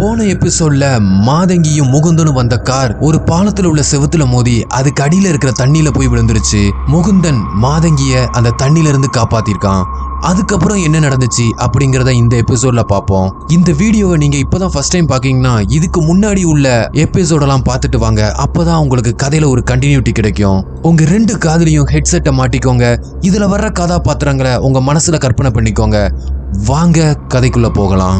போன எபிசோட்ல மாதங்கியும் முகுந்தனும் வந்த கார் ஒரு பாலத்துல உள்ள செவுத்துல மோதி அதுக்கு அடியில இருக்கிற தண்ணியில போய் விழுந்துருச்சு முகுந்தன் மாதங்கிய அந்த தண்ணில இருந்து காப்பாத்திருக்கான் அதுக்கப்புறம் என்ன நடந்துச்சு அப்படிங்கறத இந்த எபிசோட்ல பார்ப்போம் இந்த வீடியோவை நீங்க இப்பதான் ஃபர்ஸ்ட் டைம் பாக்கீங்கன்னா இதுக்கு முன்னாடி உள்ள எபிசோடெல்லாம் பார்த்துட்டு வாங்க அப்பதான் உங்களுக்கு கதையில ஒரு கண்டினியூட்டி கிடைக்கும் உங்க ரெண்டு காதுலயும் ஹெட்செட்டை மாட்டிக்கோங்க இதுல வர்ற கதாபாத்திரங்களை உங்க மனசுல கற்பனை பண்ணிக்கோங்க வாங்க கதைக்குள்ள போகலாம்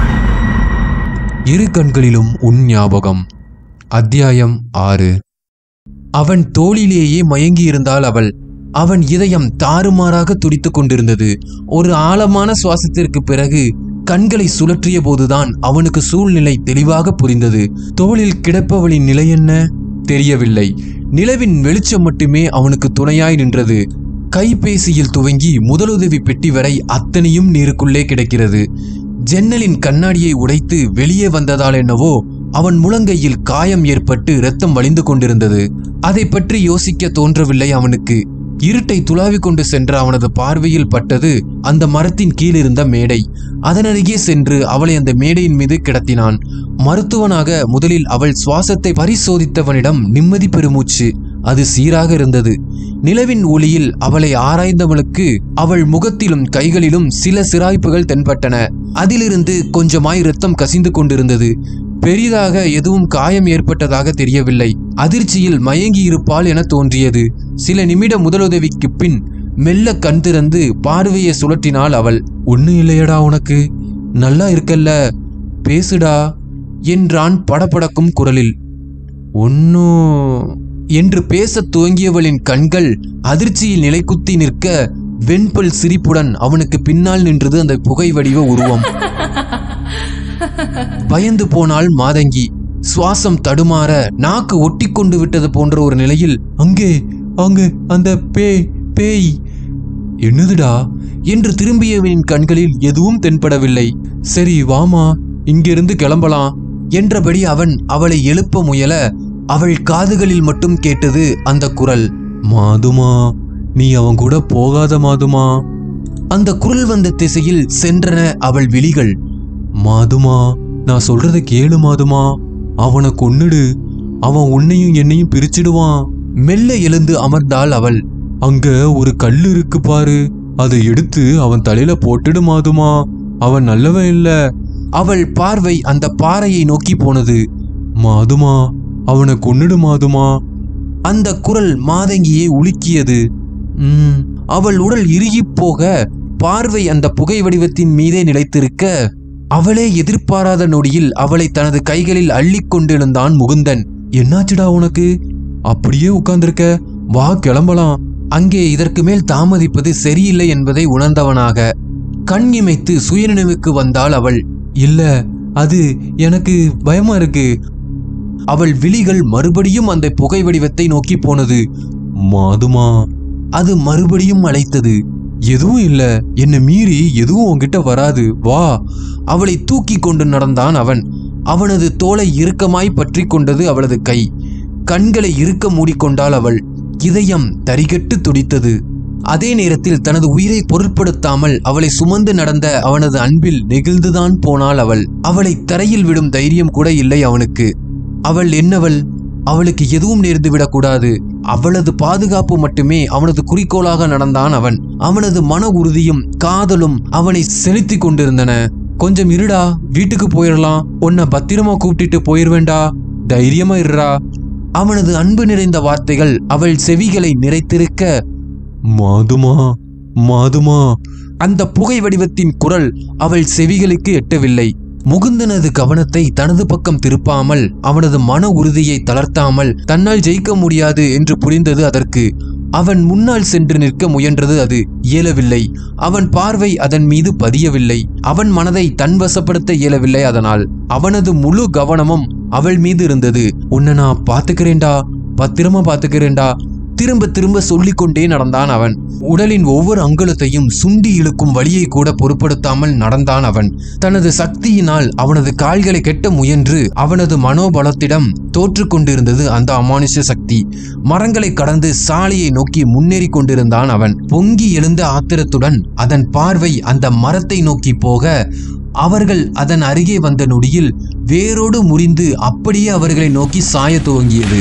இரு கண்களிலும் உன் ஞாபகம் அத்தியாயம் ஆறு அவன் தோளிலேயே மயங்கி இருந்தாள் அவள் அவன் இதயம் தாறுமாறாக துடித்துக் கொண்டிருந்தது ஒரு ஆழமான சுவாசத்திற்கு பிறகு கண்களை சுழற்றிய போதுதான் அவனுக்கு சூழ்நிலை தெளிவாக புரிந்தது தோளில் கிடப்பவளின் நிலை என்ன தெரியவில்லை நிலவின் வெளிச்சம் மட்டுமே அவனுக்கு துணையாய் நின்றது கைபேசியில் துவங்கி முதலுதவி பெட்டி வரை அத்தனையும் நீருக்குள்ளே கிடக்கிறது ஜன்னலின் கண்ணாடியை உடைத்து வெளியே வந்ததால் என்னவோ அவன் முழங்கையில் காயம் ஏற்பட்டு இரத்தம் வழிந்து கொண்டிருந்தது அதை பற்றி யோசிக்க தோன்றவில்லை அவனுக்கு இருட்டை துளாவிக் கொண்டு சென்ற அவனது பார்வையில் பட்டது அந்த மரத்தின் கீழ் இருந்த மேடை அதனருகே சென்று அவளை அந்த மேடையின் மீது கிடத்தினான் மருத்துவனாக முதலில் அவள் சுவாசத்தை பரிசோதித்தவனிடம் நிம்மதி பெருமூச்சு அது சீராக இருந்தது நிலவின் ஒளியில் அவளை ஆராய்ந்தவளுக்கு அவள் முகத்திலும் கைகளிலும் சில சிராய்ப்புகள் தென்பட்டன அதிலிருந்து கொஞ்சமாய் இரத்தம் கசிந்து கொண்டிருந்தது பெரிதாக எதுவும் காயம் ஏற்பட்டதாக தெரியவில்லை அதிர்ச்சியில் மயங்கி இருப்பாள் என தோன்றியது சில நிமிட முதலுதவிக்கு பின் மெல்ல கண் திறந்து பார்வையை சுழற்றினாள் அவள் ஒண்ணு இல்லையடா உனக்கு நல்லா இருக்கல்ல பேசுடா என்றான் படபடக்கும் குரலில் ஒன்னும் என்று பேசத் துவங்கியவளின் கண்கள் அதிர்ச்சியில் நிலைக்குத்தி நிற்க வெண்பல் சிரிப்புடன் அவனுக்கு பின்னால் நின்றது அந்த புகை வடிவ உருவம் பயந்து போனாள் மாதங்கி சுவாசம் தடுமாற நாக்கு ஒட்டி கொண்டு விட்டது போன்ற ஒரு நிலையில் அங்கே அங்கே அந்த பேய் பேய் என்னதுடா என்று திரும்பியவனின் கண்களில் எதுவும் தென்படவில்லை சரி வாமா இங்கிருந்து கிளம்பலாம் என்றபடி அவன் அவளை எழுப்ப முயல அவள் காதுகளில் மட்டும் கேட்டது அந்த குரல் மாதுமா நீ அவன் கூட போகாத மாதுமா அந்த குரல் வந்த திசையில் சென்றன அவள் விழிகள் மாதுமா நான் சொல்றத கேளு மாதுமா அவனை கொன்னுடு அவன் உன்னையும் என்னையும் பிரிச்சிடுவான் மெல்ல எழுந்து அமர்ந்தாள் அவள் அங்க ஒரு கல் இருக்கு பாரு அதை எடுத்து அவன் தலையில போட்டுடு மாதுமா அவன் நல்லவன் இல்ல அவள் பார்வை அந்த பாறையை நோக்கி போனது மாதுமா அவனை கொன்னுடு மாதுமா அந்த குரல் மாதங்கியை உலுக்கியது ம் அவள் உடல் இறுகிப் போக பார்வை அந்த புகை வடிவத்தின் மீதே நிலைத்திருக்க அவளே எதிர்பாராத நொடியில் அவளை தனது கைகளில் அள்ளிக் கொண்டிருந்தான் முகுந்தன் என்னாச்சுடா உனக்கு அப்படியே உட்கார்ந்திருக்க வா கிளம்பலாம் அங்கே இதற்கு மேல் தாமதிப்பது சரியில்லை என்பதை உணர்ந்தவனாக கண் இமைத்து சுயநினைவுக்கு வந்தாள் அவள் இல்ல அது எனக்கு பயமா இருக்கு அவள் விழிகள் மறுபடியும் அந்த புகை வடிவத்தை நோக்கி போனது மாதுமா அது மறுபடியும் அழைத்தது எதுவும் இல்ல என்னை மீறி எதுவும் உன்கிட்ட வராது வா அவளை தூக்கி கொண்டு நடந்தான் அவன் அவனது தோலை இறுக்கமாய் பற்றி கொண்டது அவளது கை கண்களை இறுக்க மூடிக்கொண்டாள் அவள் இதயம் தரிகட்டு துடித்தது அதே நேரத்தில் தனது உயிரை பொருட்படுத்தாமல் அவளை சுமந்து நடந்த அவனது அன்பில் நெகிழ்ந்துதான் போனாள் அவள் அவளை தரையில் விடும் தைரியம் கூட இல்லை அவனுக்கு அவள் என்னவள் அவளுக்கு எதுவும் நேர்ந்து விடக்கூடாது அவளது பாதுகாப்பு மட்டுமே அவனது குறிக்கோளாக நடந்தான் அவன் அவனது மன உறுதியும் காதலும் அவனை செலுத்திக் கொண்டிருந்தன கொஞ்சம் இருடா வீட்டுக்கு போயிடலாம் உன்னை பத்திரமா கூப்பிட்டுட்டு போயிருவேண்டா தைரியமா இருடா அவனது அன்பு நிறைந்த வார்த்தைகள் அவள் செவிகளை நிறைத்திருக்க மாதுமா மாதுமா அந்த புகை வடிவத்தின் குரல் அவள் செவிகளுக்கு எட்டவில்லை முகுந்தனது கவனத்தை தனது பக்கம் திருப்பாமல் அவனது மன உறுதியை தளர்த்தாமல் தன்னால் ஜெயிக்க முடியாது என்று புரிந்தது அதற்கு அவன் முன்னால் சென்று நிற்க முயன்றது அது இயலவில்லை அவன் பார்வை அதன் மீது பதியவில்லை அவன் மனதை தன்வசப்படுத்த இயலவில்லை அதனால் அவனது முழு கவனமும் அவள் மீது இருந்தது உன்னை நான் பாத்துக்கிறேன்டா பத்திரமா பாத்துக்கிறேன்டா திரும்ப திரும்ப சொல்லிக்கொண்டே நடந்தான் அவன் உடலின் ஒவ்வொரு அங்குலத்தையும் சுண்டி இழுக்கும் வழியை கூட பொருட்படுத்தாமல் நடந்தான் அவன் தனது சக்தியினால் அவனது கால்களை கெட்ட முயன்று அவனது மனோபலத்திடம் தோற்று கொண்டிருந்தது அந்த அமானுஷ சக்தி மரங்களை கடந்து சாலையை நோக்கி முன்னேறி கொண்டிருந்தான் அவன் பொங்கி எழுந்த ஆத்திரத்துடன் அதன் பார்வை அந்த மரத்தை நோக்கி போக அவர்கள் அதன் அருகே வந்த நொடியில் வேரோடு முறிந்து அப்படியே அவர்களை நோக்கி சாய துவங்கியது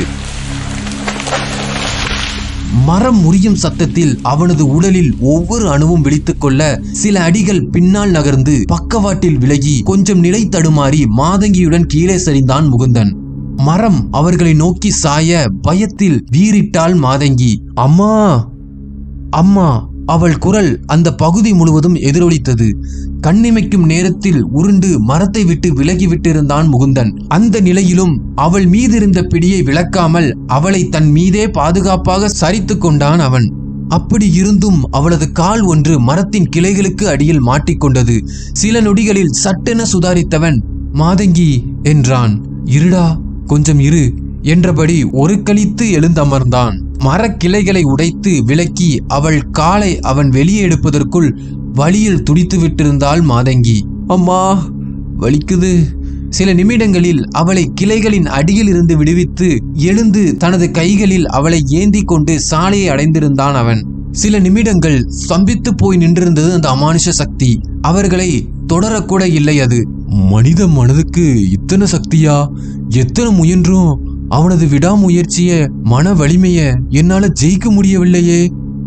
மரம் முறியும் சத்தத்தில் அவனது உடலில் ஒவ்வொரு அணுவும் விழித்துக் கொள்ள சில அடிகள் பின்னால் நகர்ந்து பக்கவாட்டில் விலகி கொஞ்சம் நிலை தடுமாறி மாதங்கியுடன் கீழே சரிந்தான் முகுந்தன் மரம் அவர்களை நோக்கி சாய பயத்தில் வீறிட்டாள் மாதங்கி அம்மா அம்மா அவள் குரல் அந்த பகுதி முழுவதும் எதிரொலித்தது கண்ணிமைக்கும் நேரத்தில் உருண்டு மரத்தை விட்டு விலகி விட்டிருந்தான் முகுந்தன் அந்த நிலையிலும் அவள் மீதிருந்த பிடியை விளக்காமல் அவளை தன் மீதே பாதுகாப்பாக சரித்து கொண்டான் அவன் அப்படி இருந்தும் அவளது கால் ஒன்று மரத்தின் கிளைகளுக்கு அடியில் மாட்டிக்கொண்டது சில நொடிகளில் சட்டென சுதாரித்தவன் மாதங்கி என்றான் இருடா கொஞ்சம் இரு என்றபடி ஒரு கழித்து எழுந்தமர்ந்தான் மரக்கிளைகளை உடைத்து விலக்கி அவள் காலை அவன் வெளியே எடுப்பதற்குள் வழியில் துடித்து விட்டிருந்தாள் மாதங்கி அம்மா வலிக்குது சில நிமிடங்களில் அவளை கிளைகளின் அடியில் இருந்து விடுவித்து எழுந்து தனது கைகளில் அவளை ஏந்தி கொண்டு சாலையை அடைந்திருந்தான் அவன் சில நிமிடங்கள் ஸ்தம்பித்து போய் நின்றிருந்தது அந்த அமானுஷ சக்தி அவர்களை தொடரக்கூட இல்லை அது மனித மனதுக்கு இத்தனை சக்தியா எத்தனை முயன்றும் அவனது விடாமுயற்சிய மன வலிமைய என்னால ஜெயிக்க முடியவில்லையே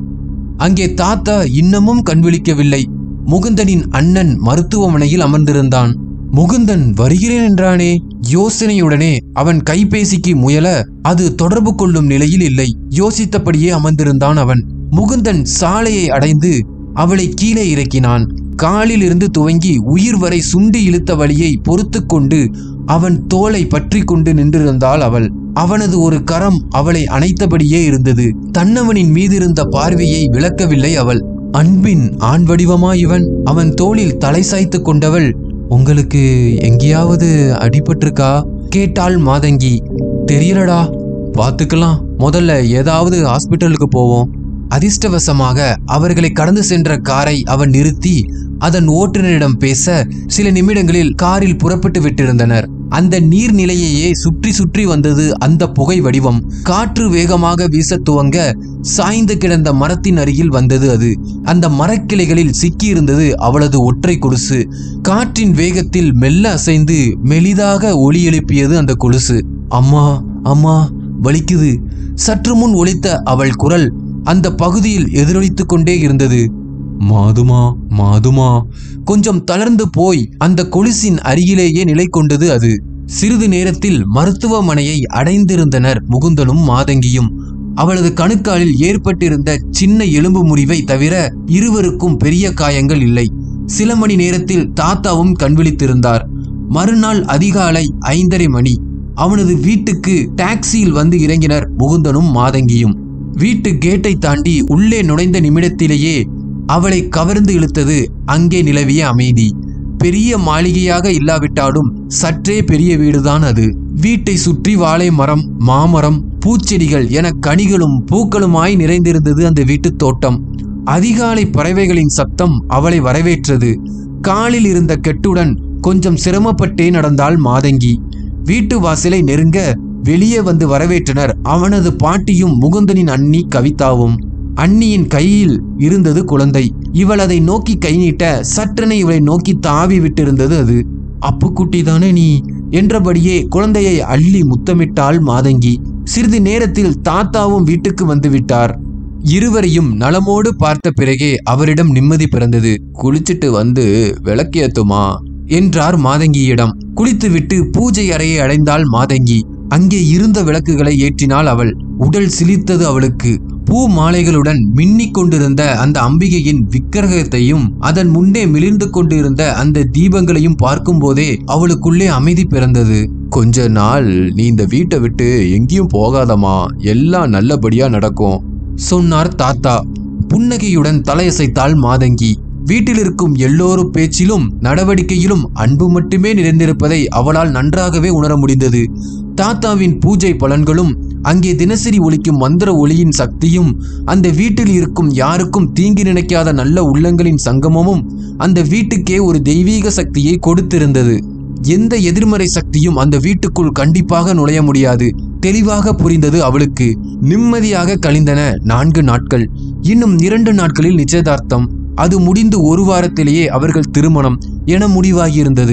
அங்கே தாத்தா இன்னமும் கண்விழிக்கவில்லை முகுந்தனின் அண்ணன் மருத்துவமனையில் அமர்ந்திருந்தான் முகுந்தன் வருகிறேன் என்றானே யோசனையுடனே அவன் கைபேசிக்கு முயல அது தொடர்பு கொள்ளும் நிலையில் இல்லை யோசித்தபடியே அமர்ந்திருந்தான் அவன் முகுந்தன் சாலையை அடைந்து அவளை கீழே இறக்கினான் காலில் இருந்து துவங்கி உயிர் வரை சுண்டி இழுத்த வழியை பொறுத்து கொண்டு அவன் தோலை பற்றி கொண்டு நின்றிருந்தாள் அவள் அவனது ஒரு கரம் அவளை அணைத்தபடியே இருந்தது தன்னவனின் மீதிருந்த பார்வையை விளக்கவில்லை அவள் அன்பின் ஆண் வடிவமா இவன் அவன் தோளில் தலை சாய்த்து கொண்டவள் உங்களுக்கு எங்கேயாவது அடிபட்டிருக்கா கேட்டாள் மாதங்கி தெரியலடா பார்த்துக்கலாம் முதல்ல ஏதாவது ஹாஸ்பிட்டலுக்கு போவோம் அதிர்ஷ்டவசமாக அவர்களை கடந்து சென்ற காரை அவன் நிறுத்தி அதன் ஓட்டுநரிடம் பேச சில நிமிடங்களில் காரில் புறப்பட்டு விட்டிருந்தனர் அந்த நீர்நிலையையே சுற்றி சுற்றி வந்தது அந்த புகை வடிவம் காற்று வேகமாக வீச துவங்க சாய்ந்து கிடந்த மரத்தின் அருகில் வந்தது அது அந்த மரக்கிளைகளில் சிக்கியிருந்தது அவளது ஒற்றை கொலுசு காற்றின் வேகத்தில் மெல்ல அசைந்து மெலிதாக ஒலி எழுப்பியது அந்த கொலுசு அம்மா அம்மா வலிக்குது சற்று முன் ஒலித்த அவள் குரல் அந்த பகுதியில் எதிரொலித்துக் கொண்டே இருந்தது மாதுமா மாதுமா கொஞ்சம் தளர்ந்து போய் அந்த கொலுசின் அருகிலேயே நிலை கொண்டது அது சிறிது நேரத்தில் மருத்துவமனையை அடைந்திருந்தனர் முகுந்தனும் மாதங்கியும் அவளது கணுக்காலில் ஏற்பட்டிருந்த சின்ன எலும்பு முறிவை தவிர இருவருக்கும் பெரிய காயங்கள் இல்லை சில மணி நேரத்தில் தாத்தாவும் கண்விழித்திருந்தார் மறுநாள் அதிகாலை ஐந்தரை மணி அவனது வீட்டுக்கு டாக்ஸியில் வந்து இறங்கினர் முகுந்தனும் மாதங்கியும் வீட்டு கேட்டை தாண்டி உள்ளே நுழைந்த நிமிடத்திலேயே அவளை கவர்ந்து இழுத்தது அங்கே நிலவிய அமைதி பெரிய மாளிகையாக இல்லாவிட்டாலும் சற்றே பெரிய வீடுதான் அது வீட்டை சுற்றி வாழை மரம் மாமரம் பூச்செடிகள் என கனிகளும் பூக்களுமாய் நிறைந்திருந்தது அந்த வீட்டுத் தோட்டம் அதிகாலை பறவைகளின் சத்தம் அவளை வரவேற்றது காலில் இருந்த கெட்டுடன் கொஞ்சம் சிரமப்பட்டே நடந்தாள் மாதங்கி வீட்டு வாசலை நெருங்க வெளியே வந்து வரவேற்றனர் அவனது பாட்டியும் முகுந்தனின் அண்ணி கவிதாவும் அண்ணியின் கையில் இருந்தது குழந்தை இவள் அதை நோக்கி கை நீட்ட சற்றென இவளை நோக்கி தாவி விட்டிருந்தது அது அப்புக்குட்டி தானே நீ என்றபடியே குழந்தையை அள்ளி முத்தமிட்டாள் மாதங்கி சிறிது நேரத்தில் தாத்தாவும் வீட்டுக்கு வந்து விட்டார் இருவரையும் நலமோடு பார்த்த பிறகே அவரிடம் நிம்மதி பிறந்தது குளிச்சிட்டு வந்து விளக்கேத்துமா என்றார் மாதங்கியிடம் குளித்துவிட்டு பூஜை அறையை அடைந்தாள் மாதங்கி அங்கே இருந்த விளக்குகளை ஏற்றினாள் அவள் உடல் சிலிர்த்தது அவளுக்கு பூ மாலைகளுடன் மின்னிக் கொண்டிருந்த அந்த அம்பிகையின் விக்கிரகத்தையும் அதன் முன்னே மிளிர்ந்து கொண்டிருந்த அந்த தீபங்களையும் பார்க்கும்போதே அவளுக்குள்ளே அமைதி பிறந்தது கொஞ்ச நாள் நீ இந்த வீட்டை விட்டு எங்கேயும் போகாதம்மா எல்லாம் நல்லபடியா நடக்கும் சொன்னார் தாத்தா புன்னகையுடன் தலையசைத்தாள் மாதங்கி வீட்டில் இருக்கும் எல்லோரும் பேச்சிலும் நடவடிக்கையிலும் அன்பு மட்டுமே நிறைந்திருப்பதை அவளால் நன்றாகவே உணர முடிந்தது தாத்தாவின் பூஜை பலன்களும் அங்கே தினசரி ஒலிக்கும் மந்திர ஒளியின் சக்தியும் அந்த வீட்டில் இருக்கும் யாருக்கும் தீங்கு நினைக்காத நல்ல உள்ளங்களின் சங்கமமும் அந்த வீட்டுக்கே ஒரு தெய்வீக சக்தியை கொடுத்திருந்தது எந்த எதிர்மறை சக்தியும் அந்த வீட்டுக்குள் கண்டிப்பாக நுழைய முடியாது தெளிவாக புரிந்தது அவளுக்கு நிம்மதியாக கழிந்தன நான்கு நாட்கள் இன்னும் இரண்டு நாட்களில் நிச்சயதார்த்தம் அது முடிந்து ஒரு வாரத்திலேயே அவர்கள் திருமணம் என முடிவாகியிருந்தது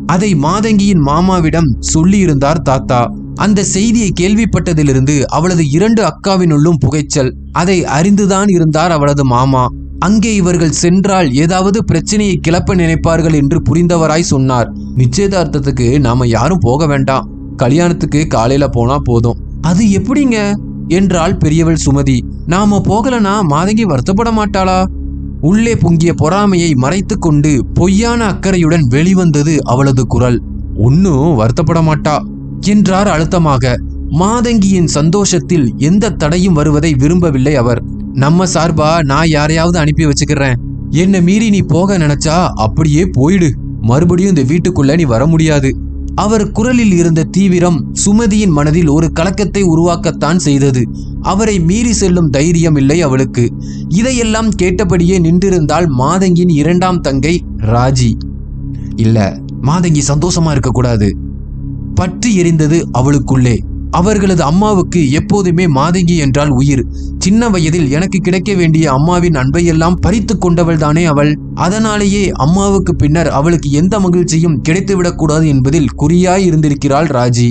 அதை மாதங்கியின் மாமாவிடம் சொல்லியிருந்தார் தாத்தா அந்த செய்தியை கேள்விப்பட்டதிலிருந்து அவளது இரண்டு அக்காவினுள்ளும் புகைச்சல் அதை அறிந்துதான் இருந்தார் அவளது மாமா அங்கே இவர்கள் சென்றால் ஏதாவது பிரச்சனையை கிளப்ப நினைப்பார்கள் என்று புரிந்தவராய் சொன்னார் நிச்சயதார்த்தத்துக்கு நாம யாரும் போக வேண்டாம் கல்யாணத்துக்கு காலையில போனா போதும் அது எப்படிங்க என்றாள் பெரியவள் சுமதி நாம போகலனா மாதங்கி வருத்தப்பட மாட்டாளா உள்ளே பொங்கிய பொறாமையை மறைத்து கொண்டு பொய்யான அக்கறையுடன் வெளிவந்தது அவளது குரல் ஒன்னும் வருத்தப்பட மாட்டா என்றார் அழுத்தமாக மாதங்கியின் சந்தோஷத்தில் எந்த தடையும் வருவதை விரும்பவில்லை அவர் நம்ம சார்பா நான் யாரையாவது அனுப்பி வச்சுக்கிறேன் என்னை மீறி நீ போக நினைச்சா அப்படியே போயிடு மறுபடியும் இந்த வீட்டுக்குள்ள நீ வர முடியாது அவர் குரலில் இருந்த தீவிரம் சுமதியின் மனதில் ஒரு கலக்கத்தை உருவாக்கத்தான் செய்தது அவரை மீறி செல்லும் தைரியம் இல்லை அவளுக்கு இதையெல்லாம் கேட்டபடியே நின்றிருந்தால் மாதங்கின் இரண்டாம் தங்கை ராஜி இல்ல மாதங்கி சந்தோஷமா இருக்கக்கூடாது பற்றி எரிந்தது அவளுக்குள்ளே அவர்களது அம்மாவுக்கு எப்போதுமே மாதங்கி என்றால் உயிர் சின்ன வயதில் எனக்கு கிடைக்க வேண்டிய அம்மாவின் அன்பையெல்லாம் பறித்து கொண்டவள் தானே அவள் அதனாலேயே அம்மாவுக்கு பின்னர் அவளுக்கு எந்த மகிழ்ச்சியும் கிடைத்துவிடக்கூடாது என்பதில் குறியாய் இருந்திருக்கிறாள் ராஜி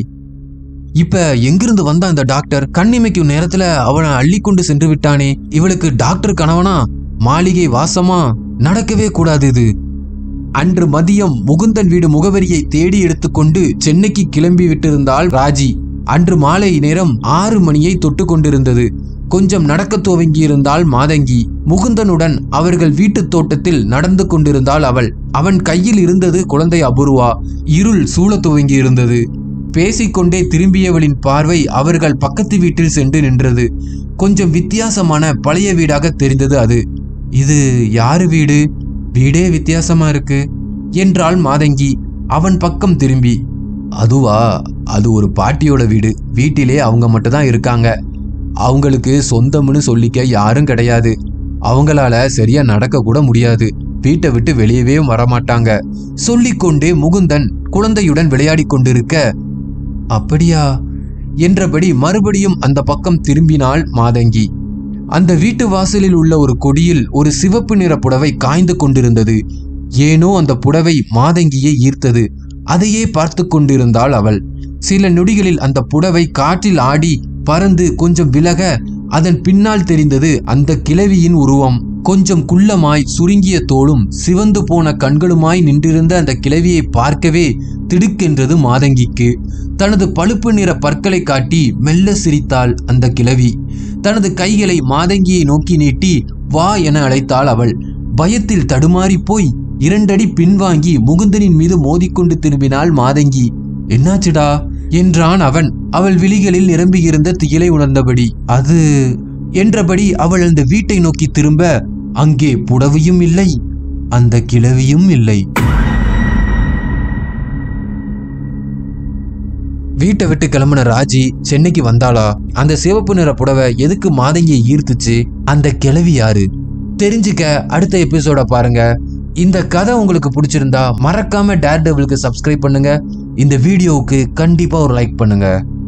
இப்ப எங்கிருந்து வந்த அந்த டாக்டர் கண்ணிமைக்கும் நேரத்துல அவனை அள்ளி கொண்டு சென்று விட்டானே இவளுக்கு டாக்டர் கணவனா மாளிகை வாசமா நடக்கவே கூடாது இது அன்று மதியம் முகுந்தன் வீடு முகவரியை தேடி எடுத்துக்கொண்டு சென்னைக்கு கிளம்பி விட்டிருந்தாள் ராஜி அன்று மாலை நேரம் ஆறு மணியை தொட்டு கொண்டிருந்தது கொஞ்சம் நடக்கத் துவங்கியிருந்தாள் மாதங்கி முகுந்தனுடன் அவர்கள் வீட்டுத் தோட்டத்தில் நடந்து கொண்டிருந்தாள் அவள் அவன் கையில் இருந்தது குழந்தை அபூர்வா இருள் சூழத் துவங்கியிருந்தது பேசிக்கொண்டே திரும்பியவளின் பார்வை அவர்கள் பக்கத்து வீட்டில் சென்று நின்றது கொஞ்சம் வித்தியாசமான பழைய வீடாக தெரிந்தது அது இது யாரு வீடு வீடே வித்தியாசமா இருக்கு என்றாள் மாதங்கி அவன் பக்கம் திரும்பி அதுவா அது ஒரு பாட்டியோட வீடு வீட்டிலே அவங்க மட்டும் தான் இருக்காங்க அவங்களுக்கு சொந்தம்னு சொல்லிக்க யாரும் கிடையாது அவங்களால சரியா நடக்க கூட முடியாது வீட்டை விட்டு வெளியவே வரமாட்டாங்க சொல்லிக்கொண்டே முகுந்தன் குழந்தையுடன் விளையாடி கொண்டிருக்க அப்படியா என்றபடி மறுபடியும் அந்த பக்கம் திரும்பினாள் மாதங்கி அந்த வீட்டு வாசலில் உள்ள ஒரு கொடியில் ஒரு சிவப்பு நிற புடவை காய்ந்து கொண்டிருந்தது ஏனோ அந்த புடவை மாதங்கியை ஈர்த்தது அதையே பார்த்து கொண்டிருந்தாள் அவள் சில நொடிகளில் அந்த புடவை காற்றில் ஆடி பறந்து கொஞ்சம் விலக அதன் பின்னால் தெரிந்தது அந்த கிழவியின் உருவம் கொஞ்சம் குள்ளமாய் சுருங்கிய தோளும் சிவந்து போன கண்களுமாய் நின்றிருந்த அந்த கிழவியை பார்க்கவே திடுக்கென்றது மாதங்கிக்கு தனது பழுப்பு நிற பற்களை காட்டி மெல்ல சிரித்தாள் அந்த கிழவி தனது கைகளை மாதங்கியை நோக்கி நீட்டி வா என அழைத்தாள் அவள் பயத்தில் தடுமாறி போய் இரண்டடி பின்வாங்கி முகுந்தனின் மீது மோதிக்கொண்டு திரும்பினாள் மாதங்கி என்னாச்சுடா என்றான் அவன் அவள் விழிகளில் நிரம்பியிருந்த திகிலை உணர்ந்தபடி அது என்றபடி அவள் அந்த வீட்டை நோக்கி திரும்ப அங்கே புடவையும் இல்லை அந்த கிழவியும் இல்லை வீட்டை விட்டு கிளம்புன ராஜி சென்னைக்கு வந்தாளா அந்த சிவப்பு நிற புடவை எதுக்கு மாதங்கியை ஈர்த்துச்சு அந்த கிழவி யாரு தெரிஞ்சுக்க அடுத்த எபிசோட பாருங்க இந்த கதை உங்களுக்கு பிடிச்சிருந்தா மறக்காம டேர் டெவிலுக்கு சப்ஸ்கிரைப் பண்ணுங்க இந்த வீடியோவுக்கு கண்டிப்பா ஒரு லைக் பண்ணுங்க